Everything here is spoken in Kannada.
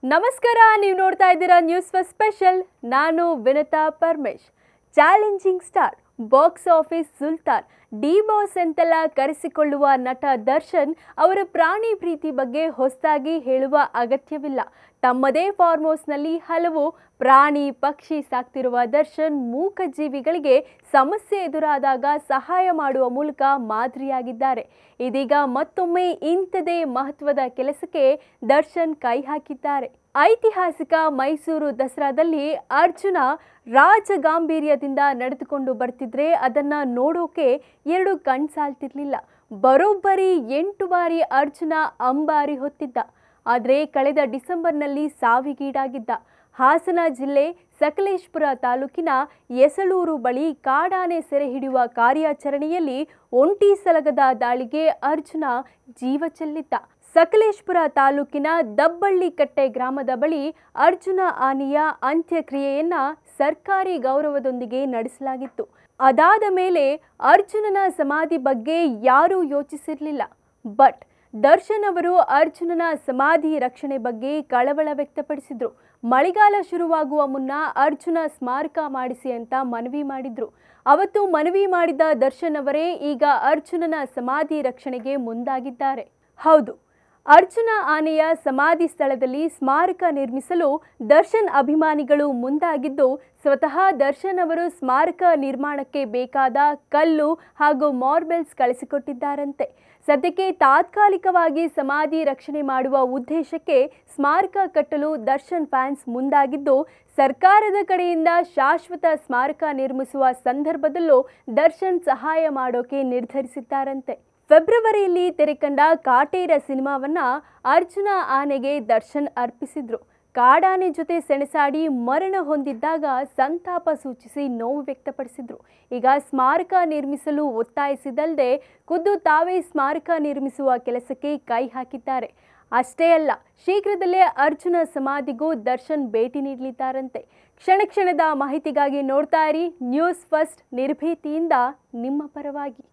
ನಮಸ್ಕಾರ ನೀವು ನೋಡ್ತಾ ಇದ್ದೀರಾ ನ್ಯೂಸ್ ಫಸ್ಟ್ ಸ್ಪೆಷಲ್ ನಾನು Vinatha Paramesh challenging star box office Sultan D boss ಎಂತೆಲ್ಲ ಕರೆಸಿಕೊಳ್ಳುವ ನಟ ದರ್ಶನ್ ಅವರ ಪ್ರಾಣಿ ಪ್ರೀತಿ ಬಗ್ಗೆ ಹೊಸದಾಗಿ ಹೇಳುವ ಅಗತ್ಯವಿಲ್ಲ ತಮ್ಮದೇ ಫಾರ್ಮ್ ಹೌಸ್ನಲ್ಲಿ ಹಲವು ಪ್ರಾಣಿ ಪಕ್ಷಿ ಸಾಕ್ತಿರುವ ದರ್ಶನ್ ಮೂಕ ಜೀವಿಗಳಿಗೆ ಸಮಸ್ಯೆ ಎದುರಾದಾಗ ಸಹಾಯ ಮಾಡುವ ಮೂಲಕ ಮಾದರಿಯಾಗಿದ್ದಾರೆ ಇದೀಗ ಮತ್ತೊಮ್ಮೆ ಇಂಥದೇ ಮಹತ್ವದ ಕೆಲಸಕ್ಕೆ ದರ್ಶನ್ ಕೈ ಹಾಕಿದ್ದಾರೆ ಐತಿಹಾಸಿಕ ಮೈಸೂರು ದಸರಾದಲ್ಲಿ ಅರ್ಜುನ ರಾಜಗಾಂಭೀರ್ಯದಿಂದ ನಡೆದುಕೊಂಡು ಬರ್ತಿದ್ರೆ ಅದನ್ನ ನೋಡೋಕೆ ಎರಡು ಕಣ್ ಸಾಲ್ತಿರ್ಲಿಲ್ಲ ಬರೋಬ್ಬರಿ ಎಂಟು ಬಾರಿ ಅರ್ಜುನ ಅಂಬಾರಿ ಹೊತ್ತಿದ್ದ ಆದರೆ ಕಳೆದ ಡಿಸೆಂಬರ್ನಲ್ಲಿ ಸಾವಿಗೀಡಾಗಿದ್ದ ಹಾಸನ ಜಿಲ್ಲೆ ಸಕಲೇಶ್ಪುರ ತಾಲೂಕಿನ ಎಸಳೂರು ಬಳಿ ಕಾಡಾನೆ ಸೆರೆ ಹಿಡಿಯುವ ಕಾರ್ಯಾಚರಣೆಯಲ್ಲಿ ಒಂಟಿ ಸಲಗದ ದಾಳಿಗೆ ಅರ್ಜುನ ಜೀವ ಚೆಲ್ಲಿದ್ದ ಸಕಲೇಶ್ಪುರ ತಾಲೂಕಿನ ದಬ್ಬಳ್ಳಿಕಟ್ಟೆ ಗ್ರಾಮದ ಬಳಿ ಅರ್ಜುನ ಆನೆಯ ಅಂತ್ಯಕ್ರಿಯೆಯನ್ನ ಸರ್ಕಾರಿ ಗೌರವದೊಂದಿಗೆ ನಡೆಸಲಾಗಿತ್ತು ಅದಾದ ಮೇಲೆ ಅರ್ಜುನನ ಸಮಾಧಿ ಬಗ್ಗೆ ಯಾರೂ ಯೋಚಿಸಿರಲಿಲ್ಲ ಬಟ್ ದರ್ಶನ್ ಅವರು ಅರ್ಜುನನ ಸಮಾಧಿ ರಕ್ಷಣೆ ಬಗ್ಗೆ ಕಳವಳ ವ್ಯಕ್ತಪಡಿಸಿದ್ರು ಮಳೆಗಾಲ ಶುರುವಾಗುವ ಮುನ್ನ ಅರ್ಜುನ ಸ್ಮಾರಕ ಮಾಡಿಸಿ ಅಂತ ಮನವಿ ಮಾಡಿದ್ರು ಅವತ್ತು ಮನವಿ ಮಾಡಿದ ದರ್ಶನ್ ಅವರೇ ಈಗ ಅರ್ಜುನನ ಸಮಾಧಿ ರಕ್ಷಣೆಗೆ ಮುಂದಾಗಿದ್ದಾರೆ ಹೌದು ಅರ್ಜುನ ಆನೆಯ ಸಮಾಧಿ ಸ್ಥಳದಲ್ಲಿ ಸ್ಮಾರಕ ನಿರ್ಮಿಸಲು ದರ್ಶನ್ ಅಭಿಮಾನಿಗಳು ಮುಂದಾಗಿದ್ದು ಸ್ವತಃ ದರ್ಶನ್ ಅವರು ಸ್ಮಾರಕ ನಿರ್ಮಾಣಕ್ಕೆ ಬೇಕಾದ ಕಲ್ಲು ಹಾಗೂ ಮಾರ್ಬೆಲ್ಸ್ ಕಳಿಸಿಕೊಟ್ಟಿದ್ದಾರಂತೆ ಸದ್ಯಕ್ಕೆ ತಾತ್ಕಾಲಿಕವಾಗಿ ಸಮಾಧಿ ರಕ್ಷಣೆ ಮಾಡುವ ಉದ್ದೇಶಕ್ಕೆ ಸ್ಮಾರಕ ಕಟ್ಟಲು ದರ್ಶನ್ ಫ್ಯಾನ್ಸ್ ಮುಂದಾಗಿದ್ದು ಸರ್ಕಾರದ ಕಡೆಯಿಂದ ಶಾಶ್ವತ ಸ್ಮಾರಕ ನಿರ್ಮಿಸುವ ಸಂದರ್ಭದಲ್ಲೂ ದರ್ಶನ್ ಸಹಾಯ ಮಾಡೋಕೆ ನಿರ್ಧರಿಸಿದ್ದಾರಂತೆ ಫೆಬ್ರವರಿಯಲ್ಲಿ ತೆರೆಕಂಡ ಕಾಟೇರ ಸಿನಿಮಾವನ್ನ ಅರ್ಜುನ ಆನೆಗೆ ದರ್ಶನ್ ಅರ್ಪಿಸಿದ್ರು ಕಾಡಾನೆ ಜೊತೆ ಸೆಣಸಾಡಿ ಮರಣ ಹೊಂದಿದ್ದಾಗ ಸಂತಾಪ ಸೂಚಿಸಿ ನೋವು ವ್ಯಕ್ತಪಡಿಸಿದ್ರು ಈಗ ಸ್ಮಾರಕ ನಿರ್ಮಿಸಲು ಒತ್ತಾಯಿಸಿದಲ್ಲದೆ ಖುದ್ದು ತಾವೇ ಸ್ಮಾರಕ ನಿರ್ಮಿಸುವ ಕೆಲಸಕ್ಕೆ ಕೈ ಹಾಕಿದ್ದಾರೆ ಅಷ್ಟೇ ಅಲ್ಲ ಶೀಘ್ರದಲ್ಲೇ ಅರ್ಜುನ ಸಮಾಧಿಗೂ ದರ್ಶನ್ ಭೇಟಿ ನೀಡಲಿದ್ದಾರಂತೆ ಕ್ಷಣ ಕ್ಷಣದ ಮಾಹಿತಿಗಾಗಿ ನೋಡ್ತಾ ಇರಿ ನ್ಯೂಸ್ ಫಸ್ಟ್ ನಿರ್ಭೀತಿಯಿಂದ ನಿಮ್ಮ ಪರವಾಗಿ